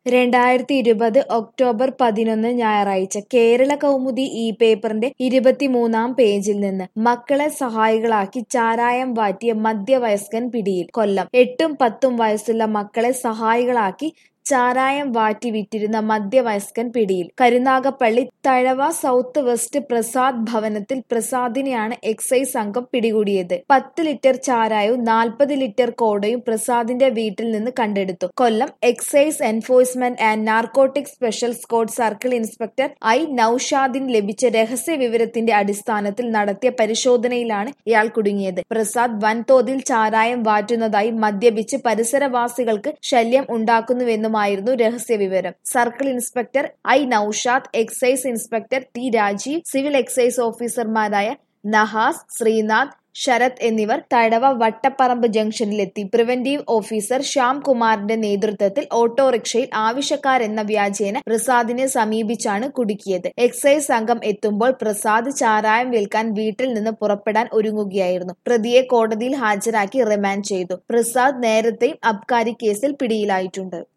രണ്ടായിരത്തി ഇരുപത് ഒക്ടോബർ പതിനൊന്ന് ഞായറാഴ്ച കേരള കൗമുദി ഈ പേപ്പറിന്റെ ഇരുപത്തിമൂന്നാം പേജിൽ നിന്ന് മക്കളെ സഹായികളാക്കി ചാരായം വാറ്റിയ മധ്യവയസ്കൻ പിടിയിൽ കൊല്ലം എട്ടും പത്തും വയസ്സുള്ള മക്കളെ സഹായികളാക്കി ചാരായം വാറ്റി വിറ്റിരുന്ന മധ്യവയസ്കൻ പിടിയിൽ കരുനാഗപ്പള്ളി തഴവ സൗത്ത് വെസ്റ്റ് പ്രസാദ് ഭവനത്തിൽ പ്രസാദിനെയാണ് എക്സൈസ് സംഘം പിടികൂടിയത് പത്ത് ലിറ്റർ ചാരായവും നാൽപ്പത് ലിറ്റർ കോടയും പ്രസാദിന്റെ വീട്ടിൽ നിന്ന് കണ്ടെടുത്തു Kollam excise enforcement and narcotic special squad circle inspector I നൌഷാദിന് ലഭിച്ച രഹസ്യ വിവരത്തിന്റെ അടിസ്ഥാനത്തിൽ നടത്തിയ പരിശോധനയിലാണ് ഇയാൾ കുടുങ്ങിയത് പ്രസാദ് വൻതോതിൽ ചാരായം വാറ്റുന്നതായി മദ്യപിച്ച് പരിസരവാസികൾക്ക് ശല്യം ഉണ്ടാക്കുന്നുവെന്നും ആയിരുന്നു രഹസ്യവിവരം circle inspector I Noushad excise inspector T Rajeev civil excise ഓഫീസർമാരായ നഹാസ് ശ്രീനാഥ് ശരത് എന്നിവർ തഴവ വട്ടപ്പറമ്പ് ജംഗ്ഷനിലെത്തി പ്രിവന്റീവ് ഓഫീസർ ശ്യാം കുമാറിന്റെ നേതൃത്വത്തിൽ ഓട്ടോറിക്ഷയിൽ ആവശ്യക്കാരെന്ന വ്യാജേന പ്രസാദിനെ സമീപിച്ചാണ് കുടുക്കിയത് എക്സൈസ് സംഘം എത്തുമ്പോൾ പ്രസാദ് ചാരായം വിൽക്കാൻ വീട്ടിൽ നിന്ന് പുറപ്പെടാൻ ഒരുങ്ങുകയായിരുന്നു പ്രതിയെ കോടതിയിൽ ഹാജരാക്കി റിമാൻഡ് ചെയ്തു പ്രസാദ് നേരത്തെയും അബ്കാരി കേസിൽ പിടിയിലായിട്ടുണ്ട്